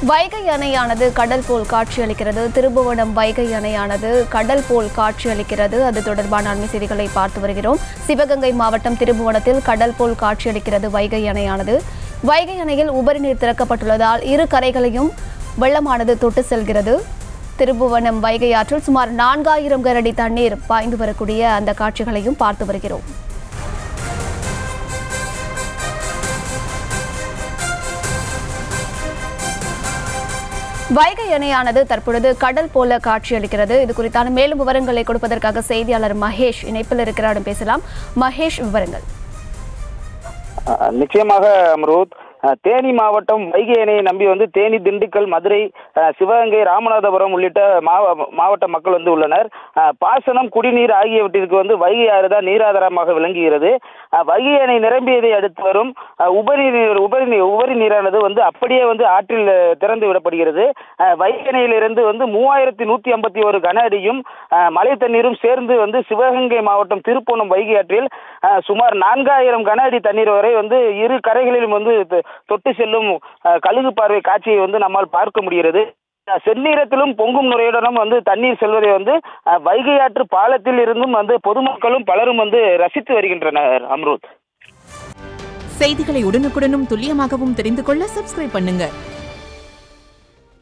வைகை அணையானது கடல் போல் காட்சியளிக்கிறது திருபுவனம் வைகை அணையானது கடல் போல் காட்சியளிக்கிறது அது தொடர்பான அண்மை செய்திகளை பார்த்து வருகிறோம் சிவகங்கை மாவட்டம் திருபுவனத்தில் கடல் போல் காட்சியளிக்கிறது வைகை அணையானது வைகை அணையில் உபரி நீர் திறக்கப்பட்டுள்ளதால் இரு கரைகளையும் வெள்ளமானது தொட்டு செல்கிறது திருபுவனம் வைகை ஆற்றில் சுமார் நான்காயிரம் கரடி தண்ணீர் பாய்ந்து வரக்கூடிய அந்த காட்சிகளையும் பார்த்து வருகிறோம் வைகை அணையானது தற்பொழுது கடல் போல காட்சியளிக்கிறது இது குறித்தான மேலும் விவரங்களை கொடுப்பதற்காக செய்தியாளர் மகேஷ் இணைப்பில் இருக்கிறாரும் பேசலாம் மகேஷ் விவரங்கள் அஹ் நிச்சயமாக அம்ரூத் அஹ் தேனி மாவட்டம் வைகை அணையை நம்பி வந்து தேனி திண்டுக்கல் மதுரை அஹ் சிவகங்கை ராமநாதபுரம் உள்ளிட்ட மாவ- மாவட்ட மக்கள் வந்து உள்ளனர் அஹ் பாசனம் குடிநீர் ஆகியவற்றிற்கு வந்து வைகை ஆறு தான் நீராதாரமாக விளங்குகிறது அஹ் வைகை அணை நிரம்பியதை அடுத்து வரும் அஹ் உபரி நீர் உபரி நீர் உபரி நீரானது வந்து அப்படியே வந்து ஆற்றில் அஹ், திறந்து விடப்படுகிறது அஹ் வைகை அணையிலிருந்து வந்து மூவாயிரத்தி நூத்தி ஐம்பத்தி ஒரு கன அடியும் அஹ், மழை தண்ணீரும் சேர்ந்து வந்து சிவகங்கை மாவட்டம் திருப்பூணம் வைகை ஆற்றில் அஹ், சுமார் நான்காயிரம் கன அடி தண்ணீர் வரை வந்து இரு கரைகளிலும் வந்து தொ- தொட்டு செல்லும் அஹ், கழுகு பார்வை காட்சியை வந்து நம்மால் பார்க்க முடிகிறது அஹ், செந்நீரத்திலும் பொங்கும் நுரையுடனும் வந்து தண்ணீர் செல்வதை வந்து அஹ், வைகை ஆற்று பாலத்தில் இருந்தும் வந்து பொதுமக்களும் பலரும் வந்து ரசித்து வருகின்றனர் அம்ருத் செய்திகளை உடனுக்குடனும் துல்லியமாகவும் தெரிந்து கொள்ள சப்ஸ்கிரைப் பண்ணுங்க